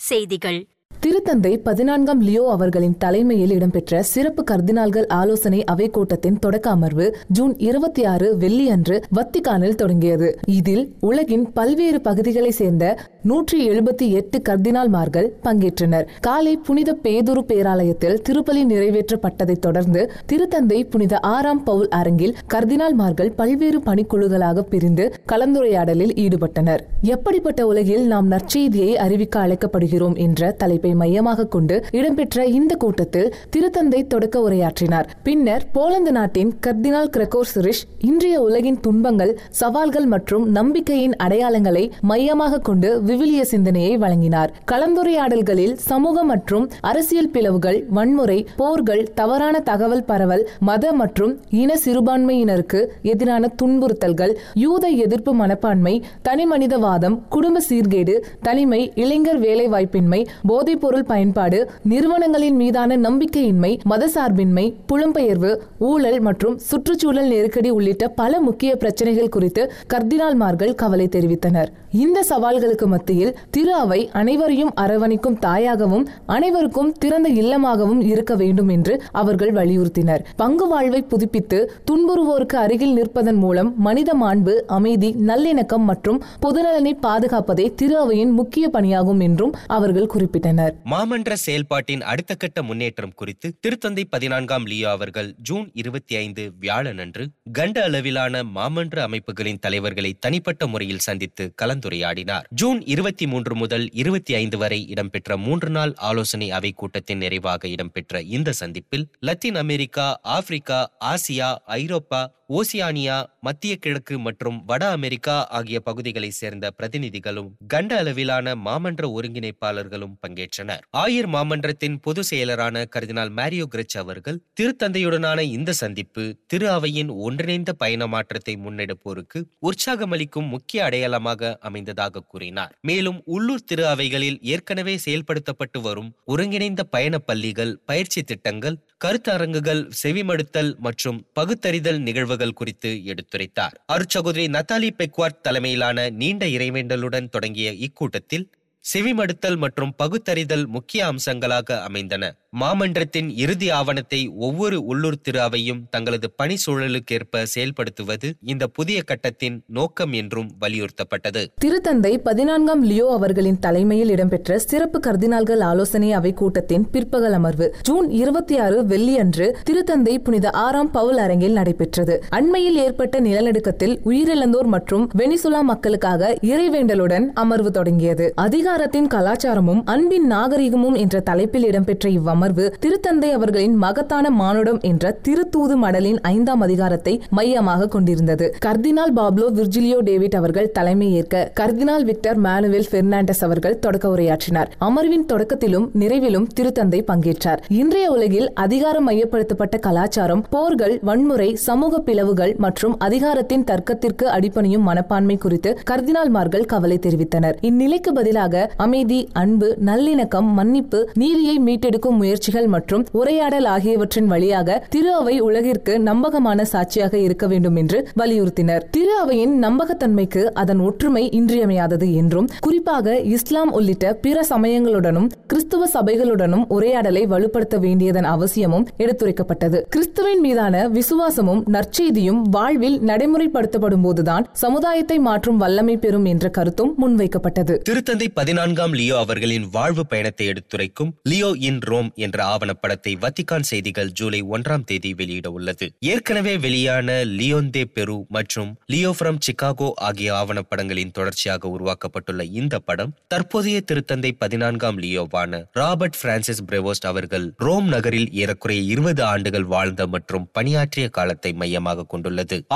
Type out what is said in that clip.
செய்திகள் திருத்தந்தை பதினான்காம் லியோ அவர்களின் தலைமையில் இடம்பெற்ற சிறப்பு கர்தினால்கள் ஆலோசனை அவை கூட்டத்தின் தொடக்க அமர்வு ஜூன் இருபத்தி ஆறு வெள்ளி அன்று வத்திகானில் தொடங்கியது இதில் உலகின் பல்வேறு பகுதிகளைச் சேர்ந்த நூற்றி எழுபத்தி எட்டு கர்தினால்மார்கள் பங்கேற்றனர் காலை புனித பேதுரு பேராலயத்தில் திருப்பலி நிறைவேற்றப்பட்டதைத் தொடர்ந்து திருத்தந்தை புனித ஆறாம் பவுல் அரங்கில் கர்தினால்மார்கள் பல்வேறு பணிக்குழுக்களாக பிரிந்து கலந்துரையாடலில் ஈடுபட்டனர் எப்படிப்பட்ட உலகில் நாம் நற்செய்தியை அறிவிக்க அழைக்கப்படுகிறோம் என்ற தலைப்பை மையமாக கொண்டு இடம்பெற்ற இந்த கூட்டத்தில் திருத்தந்தை தொடக்க உரையாற்றினார் பின்னர் போலந்து நாட்டின் கர்தினால் கிரகோர் சுரிஷ் இன்றைய உலகின் துன்பங்கள் சவால்கள் மற்றும் நம்பிக்கையின் அடையாளங்களை மையமாக கொண்டு விவிலிய சிந்தனையை வழங்கினார் கலந்துரையாடல்களில் சமூக மற்றும் அரசியல் பிளவுகள் வன்முறை போர்கள் தவறான தகவல் பரவல் மத மற்றும் இன சிறுபான்மையினருக்கு எதிரான துன்புறுத்தல்கள் யூத எதிர்ப்பு மனப்பான்மை தனிமனிதவாதம் குடும்ப சீர்கேடு தனிமை இளைஞர் வேலைவாய்ப்பின்மை போதைப்பொருள் பயன்பாடு நிறுவனங்களின் மீதான நம்பிக்கையின்மை மதசார்பின்மை புலம்பெயர்வு ஊழல் மற்றும் சுற்றுச்சூழல் நெருக்கடி உள்ளிட்ட பல முக்கிய பிரச்சனைகள் குறித்து கர்தினால்மார்கள் கவலை தெரிவித்தனர் இந்த சவால்களுக்கு மத்தியில் திரு அவை அனைவரையும் அரவணைக்கும் தாயாகவும் அனைவருக்கும் திறந்த இல்லமாகவும் இருக்க வேண்டும் என்று அவர்கள் வலியுறுத்தினர் பங்கு வாழ்வை புதுப்பித்து துன்புறுவோருக்கு அருகில் நிற்பதன் மூலம் மனித மாண்பு அமைதி நல்லிணக்கம் மற்றும் பொதுநலனை பாதுகாப்பதே திரு அவையின் முக்கிய பணியாகும் என்றும் அவர்கள் குறிப்பிட்டனர் மாமன்ற செயல்பாட்டின் அடுத்த கட்ட முன்னேற்றம் குறித்து திருத்தந்தை பதினான்காம் லியோ அவர்கள் ஜூன் இருபத்தி ஐந்து வியாழனன்று கண்ட அளவிலான மாமன்ற அமைப்புகளின் தலைவர்களை தனிப்பட்ட முறையில் சந்தித்து கலந்துரையாடினார் ஜூன் இருபத்தி மூன்று முதல் இருபத்தி ஐந்து வரை இடம்பெற்ற மூன்று நாள் ஆலோசனை அவை கூட்டத்தின் நிறைவாக இடம்பெற்ற இந்த சந்திப்பில் Latin America Africa Asia Europe Oceania மத்திய கிழக்கு மற்றும் வட அமெரிக்கா ஆகிய பகுதிகளைச் சேர்ந்த பிரதிநிதிகளும் கண்ட அளவிலான மாமன்ற ஒருங்கிணைப்பாளர்களும் பங்கேற்றனர் ஆயர் மாமன்றத்தின் பொதுச் செயலரான கர்தினால் மேரியோ கிரிச் அவர்கள் திருத்தந்தையுடனான இந்த சந்திப்பு திரு அவையின் ஒன்றிணைந்த பயண மாற்றத்தை முன்னெடுப்போருக்கு உற்சாகமளிக்கும் முக்கிய அடையாளமாக அமைந்ததாக கூறினார் மேலும் உள்ளூர் திரு அவைகளில் ஏற்கனவே செயல்படுத்தப்பட்டு வரும் ஒருங்கிணைந்த பயண பள்ளிகள் பயிற்சி திட்டங்கள் கருத்தரங்குகள் செவிமடுத்தல் மற்றும் பகுத்தறிதல் நிகழ்வுகள் குறித்து எடுத்துரைத்தார் அருட்சகோதரி நத்தாலி பெக்வார்ட் தலைமையிலான நீண்ட இறைவேண்டலுடன் தொடங்கிய இக்கூட்டத்தில் செவிமடுத்தல் மற்றும் பகுத்தறிதல் முக்கிய அம்சங்களாக அமைந்தன மாமன்றத்தின் இறுதி ஆவணத்தை ஒவ்வொரு உள்ளூர் திரு அவையும் தங்களது பணி சூழலுக்கேற்ப செயல்படுத்துவது இந்த புதிய கட்டத்தின் நோக்கம் என்றும் வலியுறுத்தப்பட்டது திருத்தந்தை பதினான்காம் லியோ அவர்களின் தலைமையில் இடம்பெற்ற சிறப்பு கர்தினால்கள் ஆலோசனை அவை கூட்டத்தின் பிற்பகல் அமர்வு ஜூன் இருபத்தி ஆறு வெள்ளியன்று திருத்தந்தை புனித ஆறாம் பவுல் அரங்கில் நடைபெற்றது அண்மையில் ஏற்பட்ட நிலநடுக்கத்தில் உயிரிழந்தோர் மற்றும் வெனிசுலா மக்களுக்காக இறைவேண்டலுடன் அமர்வு தொடங்கியது அதிகாரத்தின் கலாச்சாரமும் அன்பின் நாகரிகமும் என்ற தலைப்பில் இடம்பெற்ற இவ்வமர்வு திருத்தந்தை அவர்களின் மகத்தான மானுடம் என்ற திருத்தூது மடலின் ஐந்தாம் அதிகாரத்தை மையமாக கொண்டிருந்தது கர்தினால் பாப்லோ விர்ஜிலியோ டேவிட் அவர்கள் தலைமை ஏற்க கர்தினால் விக்டர் மானுவேல் பெர்னாண்டஸ் அவர்கள் தொடக்க உரையாற்றினார் அமர்வின் தொடக்கத்திலும் நிறைவிலும் திருத்தந்தை பங்கேற்றார் இன்றைய உலகில் அதிகாரம் மையப்படுத்தப்பட்ட கலாச்சாரம் போர்கள் வன்முறை சமூக பிளவுகள் மற்றும் அதிகாரத்தின் தர்க்கத்திற்கு அடிப்பணியும் மனப்பான்மை குறித்து கர்தினால்மார்கள் கவலை தெரிவித்தனர் இந்நிலைக்கு பதிலாக அமைதி அன்பு நல்லிணக்கம் மன்னிப்பு நீதியை மீட்டெடுக்கும் முயற்சிகள் மற்றும் உரையாடல் ஆகியவற்றின் வழியாக திரு அவை உலகிற்கு நம்பகமான சாட்சியாக இருக்க வேண்டும் என்று வலியுறுத்தினர் திரு அவையின் நம்பகத்தன்மைக்கு அதன் ஒற்றுமை இன்றியமையாதது என்றும் குறிப்பாக இஸ்லாம் உள்ளிட்ட பிற சமயங்களுடனும் கிறிஸ்துவ சபைகளுடனும் உரையாடலை வலுப்படுத்த வேண்டியதன் அவசியமும் எடுத்துரைக்கப்பட்டது கிறிஸ்துவின் மீதான விசுவாசமும் நற்செய்தியும் வாழ்வில் நடைமுறைப்படுத்தப்படும் போதுதான் சமுதாயத்தை மாற்றும் வல்லமை பெறும் என்ற கருத்தும் முன்வைக்கப்பட்டது திருத்தந்தை பதினான்காம் லியோ அவர்களின் வாழ்வு பயணத்தை எடுத்துரைக்கும் லியோ இன் ரோம் என்ற ஆவணப்படத்தை வத்திகான் செய்திகள் ஜூலை ஒன்றாம் தேதி வெளியிட உள்ளது ஏற்கனவே வெளியான லியோந்தே பெரு மற்றும் லியோ ஃப்ரம் சிகாகோ ஆகிய ஆவணப்படங்களின் தொடர்ச்சியாக உருவாக்கப்பட்டுள்ள இந்த படம் தற்போதைய திருத்தந்தை பதினான்காம் லியோவான ராபர்ட் பிரான்சிஸ் பிரெவோஸ்ட் அவர்கள் ரோம் நகரில் ஏறக்குறைய இருபது ஆண்டுகள் வாழ்ந்த மற்றும் பணியாற்றிய காலத்தை மையமாக கொண்டுள்ளது